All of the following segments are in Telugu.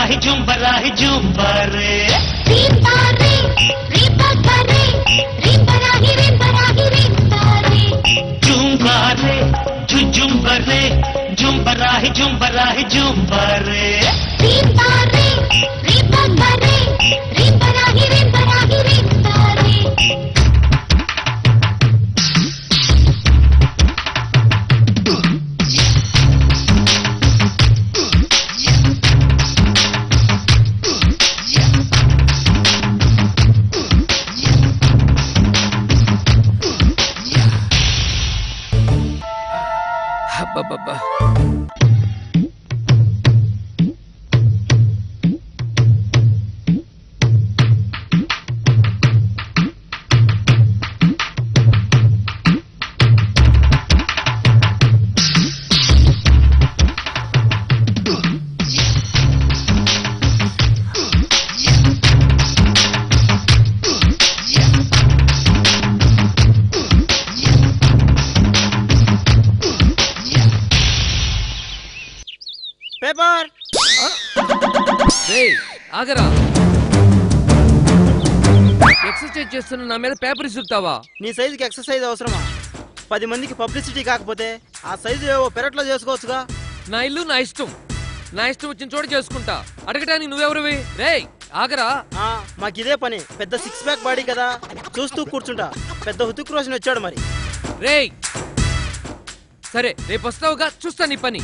జుంబరాహి జుంబరాహి జుంబరే రీంబారే రీంబరే రీంబరాహి రీంబరాహి రీంబారే జుంబారే జుంబరే జుంబరాహి జుంబరాహి జుంబరే రీంబారే రీంబరే రీంబరాహి రీంబరాహి రీంబారే అబ్బబ్బబ్బా పేపర్ రేయ్ ఆగరా ఎక్సర్సైజ్ చేస్తున్న నా మీద పేపర్ ఇసురుతావా నీ సైజుకి ఎక్సర్సైజ్ అవసరమా పది మందికి పబ్లిసిటీ కాకపోతే ఆ సైజు ఏవో పెరట్లో చేసుకోవచ్చుగా నా ఇల్లు నా ఇష్టం నా ఇష్టం వచ్చిన చోట చేసుకుంటా అడగటానికి నువ్వెవరివి రేయ్ ఆగరా ఆ, మాకు ఇదే పని పెద్ద సిక్స్ ప్యాక్ బాడీ కదా చూస్తూ కూర్చుంటా పెద్ద హుతుక్ రోషన్ వచ్చాడు మరి రేయ్ సరే రేపు వస్తావుగా చూస్తా నీ పని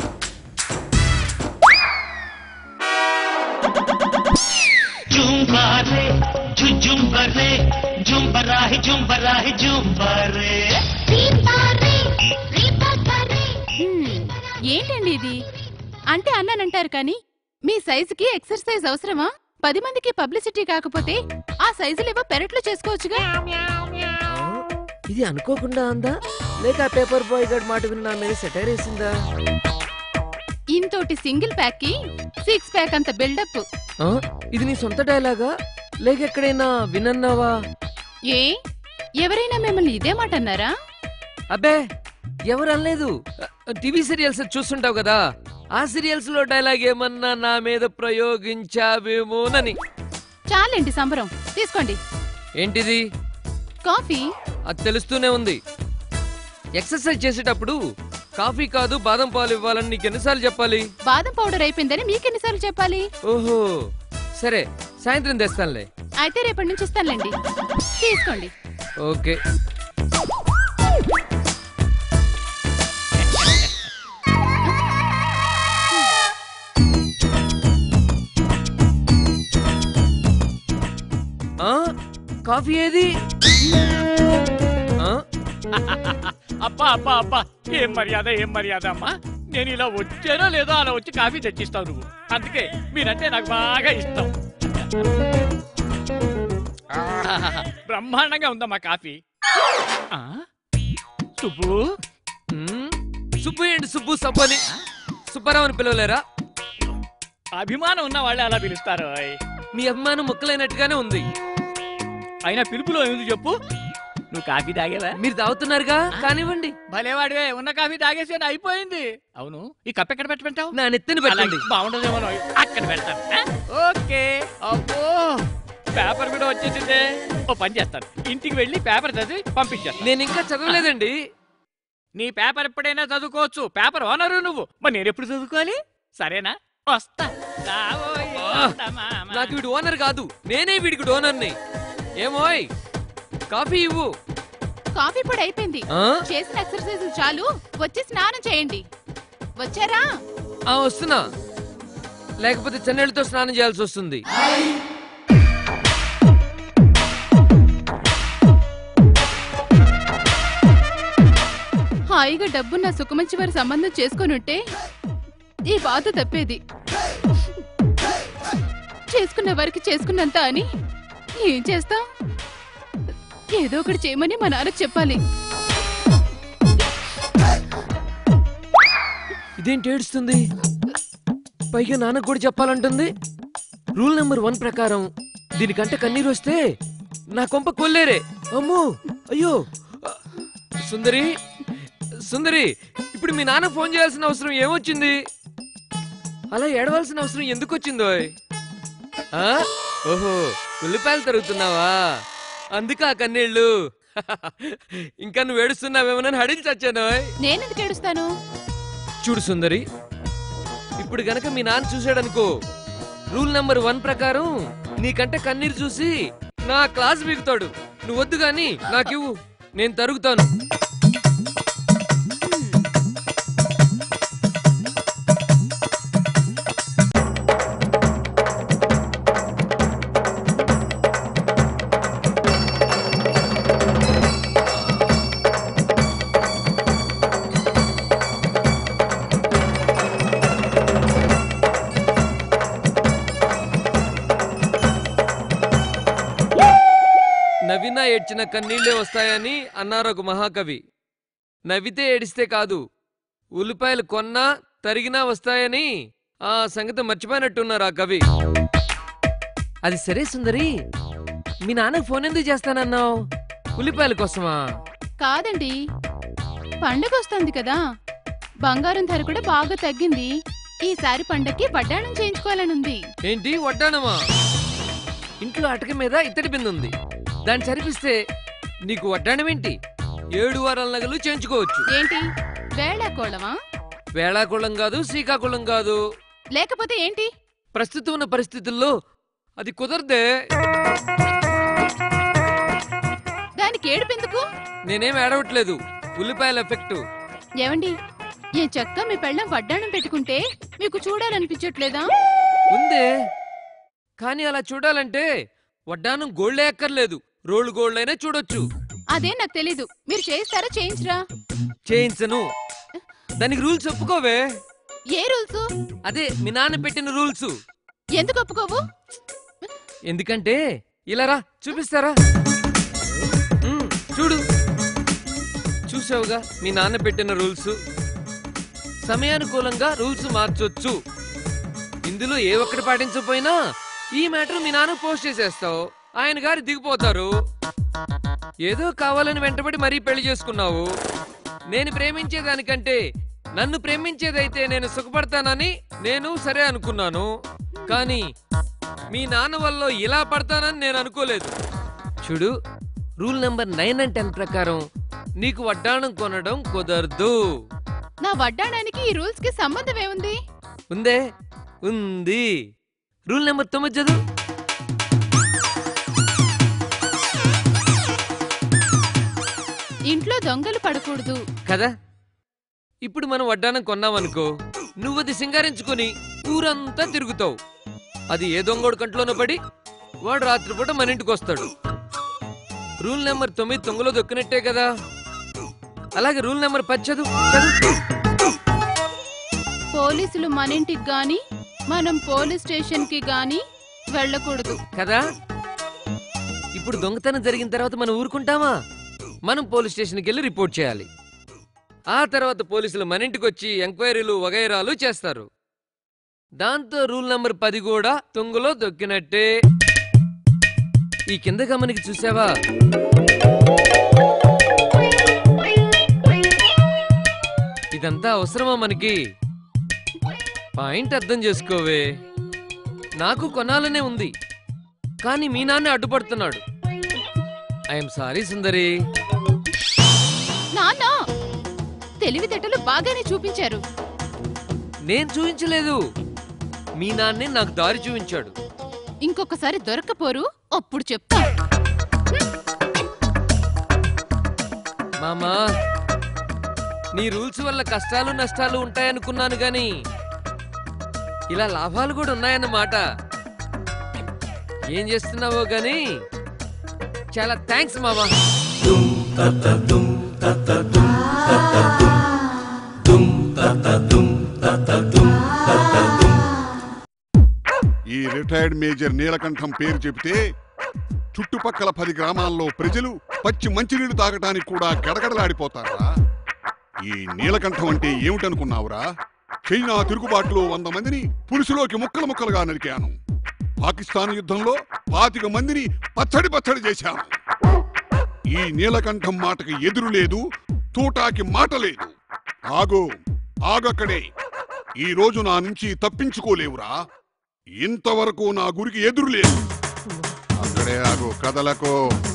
జుంబారే జుంబరే జుంబరాహి జుంబరాహి జుంబరే రీంబారే రీంబరే హ్మ్, ఏంటండి ఇది అంటే అన్నానంటారు కానీ మీ సైజుకి ఎక్సర్సైజ్ అవసరమా పది మందికి పబ్లిసిటీ కాకపోతే ఆ సైజులేవో పెరట్లో చేసుకోవచ్చుగా ఇది అనుకోకుండా అందా లేక ఆ పేపర్ బాయ్ గడ్ మాట విని నా మీద సెటైర్ వేసిందా ఇంతోటి సింగిల్ ప్యాక్ కి సిక్స్ ప్యాక్ అంత బిల్డప్ ఆ? ఇది నీ సొంత డైలాగా లేక ఎక్కడైనా వినన్నావా ఏ ఎవరైనా మిమ్మల్ని ఇదే మాట అన్నారా అబ్బే ఎవరు అనలేదు టీవీ సీరియల్స్ చూస్తుంటావు కదా ఆ సీరియల్స్ లో డైలాగ్ ఏమన్నా నా మీద ప్రయోగించావేమోనని చాలండి సంబరం తీసుకోండి ఏంటిది కాఫీ అది తెలుస్తూనే ఉంది ఎక్సర్సైజ్ చేసేటప్పుడు కాఫీ కాదు బాదం పాలు ఇవ్వాలని నీకు ఎన్నిసార్లు చెప్పాలి బాదం పౌడర్ అయిపోయిందని మీకెన్నిసార్లు చెప్పాలి ఓహో సరే సాయంత్రం తెస్తానులే అయితే రేపటి నుంచి ఇస్తానులేండి తీసుకోండి ఓకే ఆ? కాఫీ ఏది ఆ? అబ్బా అబ్బా అబ్బా ఏం మర్యాద ఏం మర్యాద అమ్మా నేను ఇలా వచ్చానో లేదో అలా వచ్చి కాఫీ తెచ్చిస్తావు నువ్వు అందుకే మీరంటే నాకు బాగా ఇష్టం ఆహాహాహా, బ్రహ్మాండంగా ఉందమ్మా కాఫీ ఆ? సుబ్బు ఉమ్, సుబ్బు ఏంటి సుబ్బు సబ్బని సుబ్బారావు అని పిలవలేరా అభిమానం ఉన్న వాళ్ళే అలా పిలుస్తారు ఓయ్. మీ అభిమానం ముక్కలైనట్టుగానే ఉంది అయినా పిలుపులో ఎందుకు చెప్పు నువ్వు కాఫీ తాగేవా మీరు తాగుతున్నారుగా కానివ్వండి భలేవాడివే ఉన్న కాఫీ తాగేసి అయిపోయింది అవును ఈ కప్ ఎక్కడ పెట్టమంటావు నా నెత్తిని పెట్టండి బాగుండదేమో అక్కడ పెడతాను ఆ? ఓకే అబ్బో పేపర్ కూడా వచ్చేసిందే ఓ పని చేస్తాను ఇంటికి వెళ్ళి పేపర్ చదివి పంపించేస్తాను నేను ఇంకా చదవలేదండి నీ పేపర్ ఎప్పుడైనా చదువుకోవచ్చు పేపర్ ఓనరు నువ్వు మరి నేను ఎప్పుడు చదువుకోవాలి సరేనా వస్తా రావోయ్ వస్తా మామ. నాకు వీడు ఓనర్ కాదు నేనే వీడికి ఓనర్ని ఏమోయ్ కాఫీ ఇవ్వు కాఫీ పొడి అయిపోయింది ఆ? చేసిన ఎక్సర్సైజ్ చాలు వచ్చి స్నానం చేయండి వచ్చారా ఆ వస్తున్నా లేకపోతే చెన్నెళ్ళతో స్నానం చేయాల్సి వస్తుంది హాయిగా డబ్బున్న సుఖమంచి వారి సంబంధం చేసుకొనుంటే ఈ బాధ తప్పేది చేసుకున్న వారికి చేసుకున్నంత అని ఏం చేస్తాం ఏదో ఒకటి చేయమని మా నాన్నకు చెప్పాలి ఇదేంటి ఏడుస్తుంది పైగా నాన్నకు కూడా చెప్పాలంటుంది రూల్ నెంబర్ వన్ ప్రకారం దీనికంటే కన్నీరు వస్తే నా కొంప కొల్లేరే అమ్మో అయ్యో సుందరి సుందరి ఇప్పుడు మీ నాన్న ఫోన్ చేయాల్సిన అవసరం ఏమొచ్చింది అలా ఏడవలసిన అవసరం ఎందుకు వచ్చిందో ఆ? ఓహో ఉల్లిపాయలు తరుగుతున్నావా అందుకు ఆ కన్నీళ్ళు ఇంకా నువ్వు ఏడుస్తున్నావేమోనని హడిల్ చచ్చాను నేనెందుకు ఏడుస్తాను చూడు సుందరి ఇప్పుడు గనక మీ నాన్న చూశాడనుకో రూల్ నెంబర్ వన్ ప్రకారం నీకంటే కన్నీరు చూసి నా క్లాస్ బిగుతాడు నువ్వు వద్దు గాని నాకివ్వు నేను తరుగుతాను నవ్వినా ఏడ్చిన కన్నీళ్లే వస్తాయని అన్నారు ఒక మహాకవి నవ్వితే ఏడిస్తే కాదు ఉల్లిపాయలు కొన్నా తరిగినా వస్తాయని ఆ సంగతి మర్చిపోయినట్టున్నారు ఆ కవి అది సరే సుందరి మీ నాన్నకు ఫోన్ ఎందుకు చేస్తానన్నావు ఉల్లిపాయల కోసమా కాదండి పండగ వస్తుంది కదా బంగారం ధర కూడా బాగా తగ్గింది ఈసారి పండక్కి వడ్డాణం చేయించుకోవాలనుంది ఏంటి వడ్డానమా ఇంట్లో అటక మీద ఇత్తడి బిందె ఉంది దాన్ని సరిపిస్తే నీకు వడ్డాణమేంటి ఏడు వారాల నగలు చేయించుకోవచ్చు ఏంటి వేళాకోళమా వేళాకుళం కాదు శ్రీకాకుళం కాదు లేకపోతే ఏంటి ప్రస్తుతం ఉన్న పరిస్థితుల్లో అది కుదరదే దానికి ఏడుపెందుకు నేనేం ఏడవట్లేదు ఉల్లిపాయల ఎఫెక్ట్ ఏమండి ఏ చక్క మీ పెళ్ళం వడ్డాణం పెట్టుకుంటే మీకు చూడాలనిపించట్లేదా ఉందే కానీ అలా చూడాలంటే వడ్డానం గోల్డే ఎక్కర్లేదు రోళ్ళు గోల్డ్ అయినా చూడొచ్చు అదే నాకు తెలీదు మీరు చేయిస్తారా చేయించరా చేయించను దానికి రూల్స్ ఒప్పుకోవే ఏ రూల్స్ అదే మీ నాన్న పెట్టిన రూల్స్ ఎందుకు ఒప్పుకోవు ఎందుకంటే ఇలా రా చూపిస్తారా ఉమ్, చూడు చూసావుగా మీ నాన్న పెట్టిన రూల్స్ సమయానుకూలంగా రూల్స్ మార్చొచ్చు ఇందులో ఏ ఒక్కటి పాటించకపోయినా ఈ మ్యాటర్ మీ నాన్న పోస్ట్ చేసేస్తావు ఆయన గారు దిగిపోతారు ఏదో కావాలని వెంటబడి మరీ పెళ్లి చేసుకున్నావు నేను ప్రేమించేదానికంటే నన్ను ప్రేమించేదైతే నేను సుఖపడతానని నేను సరే అనుకున్నాను కానీ మీ నాన్న వల్ల ఇలా పడతానని నేను అనుకోలేదు చూడు rule number nine and ten ప్రకారం నీకు వడ్డాణం కొనడం కుదరదు నా వడ్డాణానికి ఈ రూల్స్ కి సంబంధం ఏముంది ఉందే ఉంది రూల్ నెంబర్ తొమ్మిది చదువు ఇంట్లో దొంగలు పడకూడదు కదా ఇప్పుడు మనం వడ్డానం కొన్నామనుకో నువ్వు అది సింగారించుకొని ఊరంతా తిరుగుతావు అది ఏ దొంగోడు కంట్లోనో పడి వాడు రాత్రిపూట మన ఇంటికి వస్తాడు రూల్ నెంబర్ తొమ్మిది తొంగలో దొక్కినట్టే కదా అలాగే రూల్ నెంబర్ పది చదువు చదువు పోలీసులు మన ఇంటికి గాని మనం పోలీస్ స్టేషన్ కి గాని వెళ్ళకూడదు కదా ఇప్పుడు దొంగతనం జరిగిన తర్వాత మనం ఊరుకుంటామా మనం పోలీస్ స్టేషన్కి వెళ్ళి రిపోర్ట్ చేయాలి ఆ తర్వాత పోలీసులు మన ఇంటికి వచ్చి ఎంక్వైరీలు వగైరాలు చేస్తారు దాంతో రూల్ నంబర్ పది కూడా తొంగలో దొక్కినట్టే ఈ కింద గమనికి చూసావా ఇదంతా అవసరమా మనకి పాయింట్ అర్థం చేసుకోవే నాకు కొనాలనే ఉంది కానీ మీ నాన్న అడ్డుపడుతున్నాడు ఐఎమ్ సారీ సుందరి నాన్న తెలివితేటలు బాగానే చూపించారు నేను చూపించలేదు మీ నాన్నే నాకు దారి చూపించాడు ఇంకొకసారి దొరకపోరు అప్పుడు చెప్తా మామా నీ రూల్స్ వల్ల కష్టాలు నష్టాలు ఉంటాయనుకున్నాను గాని ఇలా లాభాలు కూడా ఉన్నాయన్నమాట ఏం చేస్తున్నావో గాని చాలా థ్యాంక్స్ మామా ఈ రిటైర్డ్ మేజర్ నీలకంఠం పేరు చెబితే చుట్టుపక్కల పది గ్రామాల్లో ప్రజలు పచ్చి మంచినీళ్లు తాగటానికి కూడా గడగడలాడిపోతారా ఈ నీలకంఠం అంటే ఏమిటనుకున్నావురా చైనా తిరుగుబాటులో వంద మందిని పులుసులోకి ముక్కలు ముక్కలుగా నరికాను పాకిస్తాన్ యుద్ధంలో పాతిక మందిని పచ్చడి పచ్చడి చేశాను ఈ నీలకంఠం మాటకి ఎదురు లేదు తూటాకి మాట లేదు ఆగు ఆగక్కడే ఈ రోజు నా నుంచి తప్పించుకోలేవురా ఇంతవరకు నా గురికి ఎదురులేదు అక్కడే ఆగు కదలకు